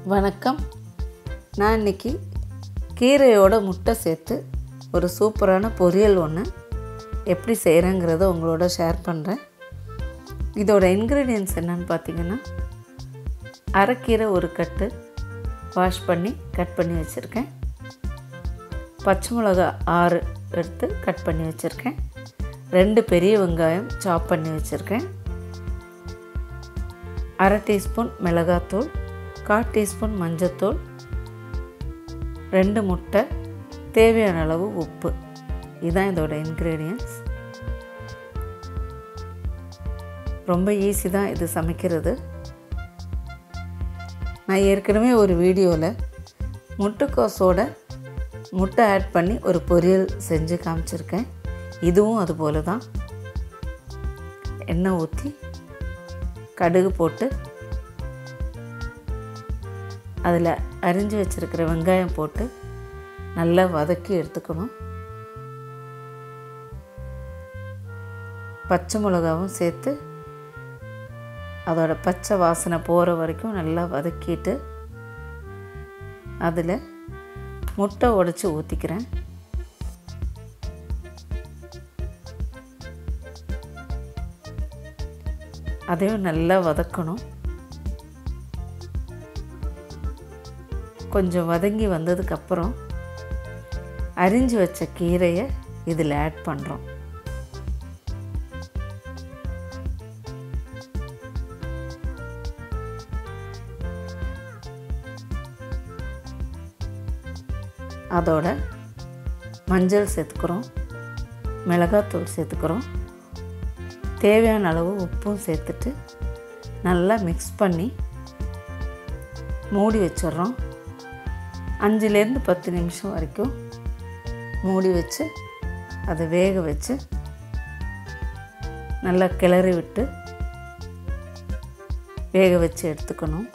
வணக்கம் நான் இன்னைக்கு கீரையோட முட்டை சேர்த்து ஒரு சூப்பரான பொரியல் ஒன்று எப்படி செய்கிறேங்கிறத உங்களோட ஷேர் பண்ணுறேன் இதோட இன்க்ரீடியன்ஸ் என்னன்னு பார்த்தீங்கன்னா அரைக்கீரை ஒரு கட்டு வாஷ் பண்ணி கட் பண்ணி வச்சுருக்கேன் பச்சை மிளகா ஆறு எடுத்து கட் பண்ணி வச்சுருக்கேன் ரெண்டு பெரிய வெங்காயம் சாப் பண்ணி வச்சுருக்கேன் அரை டீஸ்பூன் மிளகாத்தூள் கால் டீஸ்பூன் மஞ்சத்தூள் ரெண்டு முட்டை தேவையான அளவு உப்பு இதுதான் இதோட இன்க்ரீடியன்ஸ் ரொம்ப ஈஸி தான் இது சமைக்கிறது நான் ஏற்கனவே ஒரு வீடியோவில் முட்டைக்கோஸோட முட்டை ஆட் பண்ணி ஒரு பொரியல் செஞ்சு காமிச்சிருக்கேன் இதுவும் அது போல தான் எண்ணெய் ஊற்றி கடுகு போட்டு அதில் அரிஞ்சு வச்சுருக்கிற வெங்காயம் போட்டு நல்லா வதக்கி எடுத்துக்கணும் பச்சை மிளகாவும் சேர்த்து அதோட பச்சை வாசனை போகிற வரைக்கும் நல்லா வதக்கிட்டு அதில் முட்டை உடச்சி ஊற்றிக்கிறேன் அதையும் நல்லா வதக்கணும் கொஞ்சம் வதங்கி வந்ததுக்கப்புறம் அரிஞ்சு வச்ச கீரையை இதில் ஆட் பண்ணுறோம் அதோட மஞ்சள் சேர்த்துக்கிறோம் மிளகாத்தூள் சேர்த்துக்கிறோம் தேவையான அளவு உப்பும் சேர்த்துட்டு நல்லா மிக்ஸ் பண்ணி மூடி வச்சிடுறோம் அஞ்சுலேருந்து பத்து நிமிஷம் வரைக்கும் மூடி வச்சு அதை வேக வச்சு நல்லா கிளறி விட்டு வேக வச்சு எடுத்துக்கணும்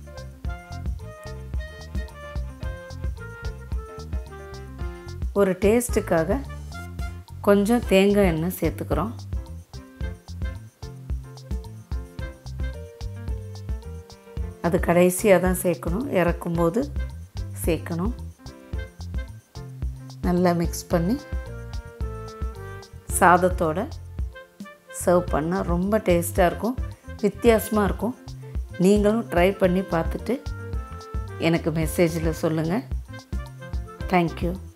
ஒரு டேஸ்ட்டுக்காக கொஞ்சம் தேங்காய் எண்ணெய் சேர்த்துக்கிறோம் அது கடைசியாக தான் சேர்க்கணும் இறக்கும்போது சேர்க்கணும் நல்லா மிக்ஸ் பண்ணி சாதத்தோட சர்வ் பண்ணால் ரொம்ப டேஸ்ட்டாக இருக்கும் வித்தியாசமாக இருக்கும் நீங்களும் ட்ரை பண்ணி பார்த்துட்டு எனக்கு மெசேஜில் சொல்லுங்கள் தேங்க்யூ